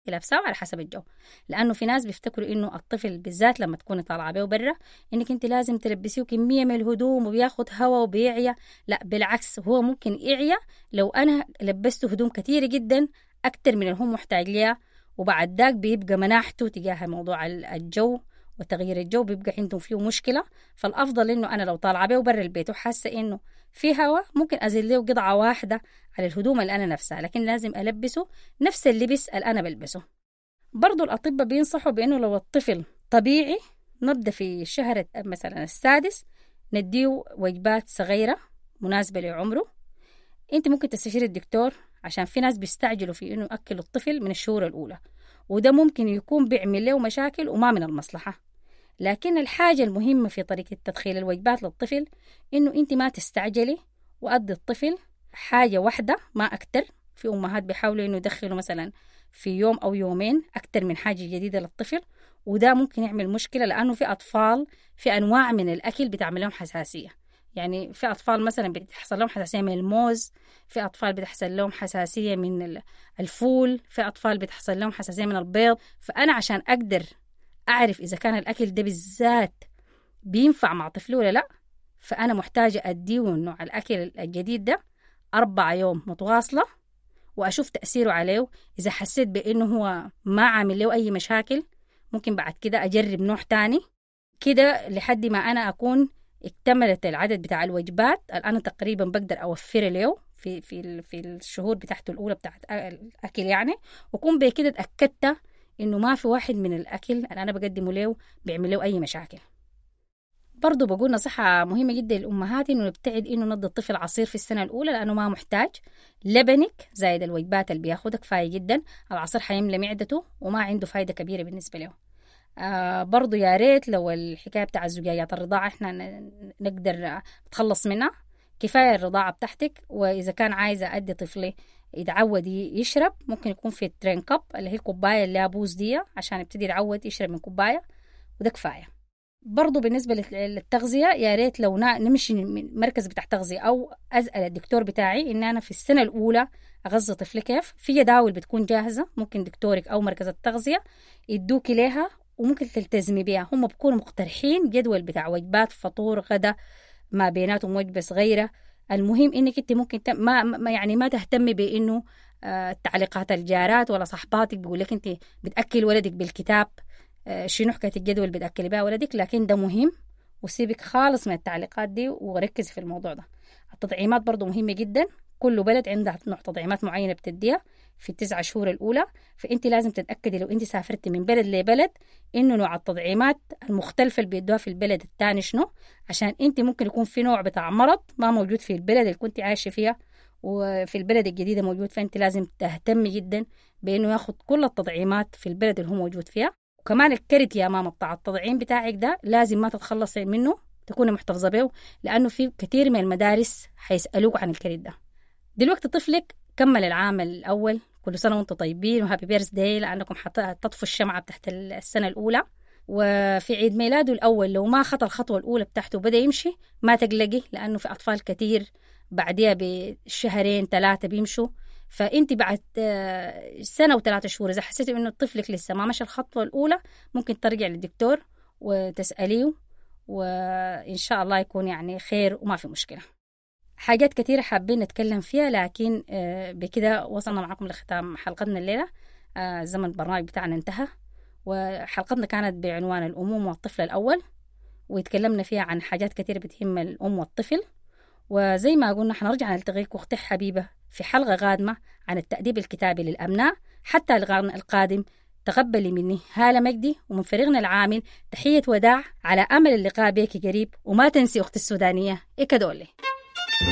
لابساه على حسب الجو لانه في ناس بيفتكروا انه الطفل بالذات لما تكوني طالعه بيه برا انك انت لازم تلبسيه كميه من الهدوم وبياخد هواء وبيعيا لا بالعكس هو ممكن يعيا لو انا لبسته هدوم كثيره جدا اكثر من اللي هو محتاج ليها وبعد ذاك بيبقى مناحته تجاه موضوع الجو وتغيير الجو بيبقى عندهم فيه مشكلة فالأفضل إنه أنا لو طالعة بيه برا البيت وحاسة إنه في هوا ممكن أزيد له قطعة واحدة على الهدوم اللي أنا نفسها لكن لازم ألبسه نفس اللبس اللي أنا بلبسه برضو الأطباء بينصحوا بإنه لو الطفل طبيعي نبدأ في الشهر مثلا السادس نديه وجبات صغيرة مناسبة لعمره أنت ممكن تستشير الدكتور عشان في ناس بيستعجلوا في إنه يأكلوا الطفل من الشهور الأولى وده ممكن يكون بيعمل له مشاكل وما من المصلحة لكن الحاجة المهمة في طريقة تدخيل الوجبات للطفل إنه أنت ما تستعجلي وأدي الطفل حاجة واحدة ما أكتر في أمهات بيحاولوا إنه يدخلوا مثلا في يوم أو يومين أكتر من حاجة جديدة للطفل وده ممكن يعمل مشكلة لأنه في أطفال في أنواع من الأكل بتعمل لهم حساسية يعني في أطفال مثلا بتحصل لهم حساسية من الموز في أطفال بتحصل لهم حساسية من الفول في أطفال بتحصل لهم حساسية من البيض فأنا عشان أقدر أعرف إذا كان الأكل ده بالذات بينفع مع طفلي ولا لأ فأنا محتاجة أديه نوع الأكل الجديد ده أربع يوم متواصلة وأشوف تأثيره عليه إذا حسيت بإنه هو ما عامل له أي مشاكل ممكن بعد كده أجرب نوع تاني كده لحد ما أنا أكون اكتملت العدد بتاع الوجبات أنا تقريبا بقدر أوفر له في في في الشهور بتاعته الأولى بتاعت الأكل يعني وكون بكده اتأكدت إنه ما في واحد من الأكل اللي أنا بقدمه له بيعمل له أي مشاكل برضه بقول نصيحة مهمة جدا للأمهات إنه نبتعد إنه ندي الطفل عصير في السنة الأولى لأنه ما محتاج لبنك زائد الوجبات اللي بياخدها كفاية جدا العصير حيملى معدته وما عنده فايدة كبيرة بالنسبة له آه برضو يا ريت لو الحكاية بتاع زجاجات الرضاعة احنا نقدر نتخلص منها كفاية الرضاعة بتاعتك وإذا كان عايزة أدي طفلي يتعود يشرب ممكن يكون في الترين كب اللي هي الكوباية اللي بوز دي عشان يبتدي يتعود يشرب من كوباية وده كفاية برضو بالنسبة للتغذية يا ريت لو نمشي من مركز بتاع تغذية أو أسأل الدكتور بتاعي إن أنا في السنة الأولى أغذي طفلي كيف في جداول بتكون جاهزة ممكن دكتورك أو مركز التغذية يدوكي ليها وممكن تلتزمي بيها هم بيكونوا مقترحين جدول بتاع وجبات فطور غدا ما بيناتهم وجبة صغيرة المهم انك انت ممكن تم ما, ما يعني ما تهتمي بانه آه تعليقات الجارات ولا صحباتك بيقول لك انت بتاكل ولدك بالكتاب آه شنو حكايه الجدول اللي بتاكلي بها ولدك لكن ده مهم وسيبك خالص من التعليقات دي وركزي في الموضوع ده التطعيمات برضو مهمة جدا كل بلد عندها نوع تطعيمات معينة بتديها في التسعة شهور الأولى فأنت لازم تتأكدي لو أنت سافرتي من بلد لبلد إنه نوع التطعيمات المختلفة اللي بيدوها في البلد الثاني شنو عشان أنت ممكن يكون في نوع بتاع مرض ما موجود في البلد اللي كنت عايشة فيها وفي البلد الجديدة موجود فأنت لازم تهتمي جدا بإنه ياخد كل التطعيمات في البلد اللي هو موجود فيها وكمان الكرت يا ماما بتاع التطعيم بتاعك ده لازم ما تتخلصي منه تكوني محتفظة به لأنه في كثير من المدارس حيسألوك عن الكرت ده دلوقتي طفلك كمل العام الأول كل سنة وانتم طيبين وهابي بيرث داي لأنكم حتطفوا الشمعة تحت السنة الأولى وفي عيد ميلاده الأول لو ما خطى الخطوة الأولى بتاعته وبدأ يمشي ما تقلقي لأنه في أطفال كتير بعديها بشهرين ثلاثة بيمشوا فأنت بعد سنة وثلاثة شهور إذا حسيتي إنه طفلك لسه ما مشى الخطوة الأولى ممكن ترجع للدكتور وتسأليه وإن شاء الله يكون يعني خير وما في مشكلة حاجات كثيرة حابين نتكلم فيها لكن بكده وصلنا معكم لختام حلقتنا الليلة زمن البرنامج بتاعنا انتهى وحلقتنا كانت بعنوان الأموم والطفل الأول وتكلمنا فيها عن حاجات كثيرة بتهم الأم والطفل وزي ما قلنا حنرجع نلتقيكم أختي حبيبة في حلقة قادمة عن التأديب الكتابي للأبناء حتى القادم تقبلي مني هالة مجدي ومن فريقنا العامل تحية وداع على أمل اللقاء بك قريب وما تنسي أختي السودانية إكدولي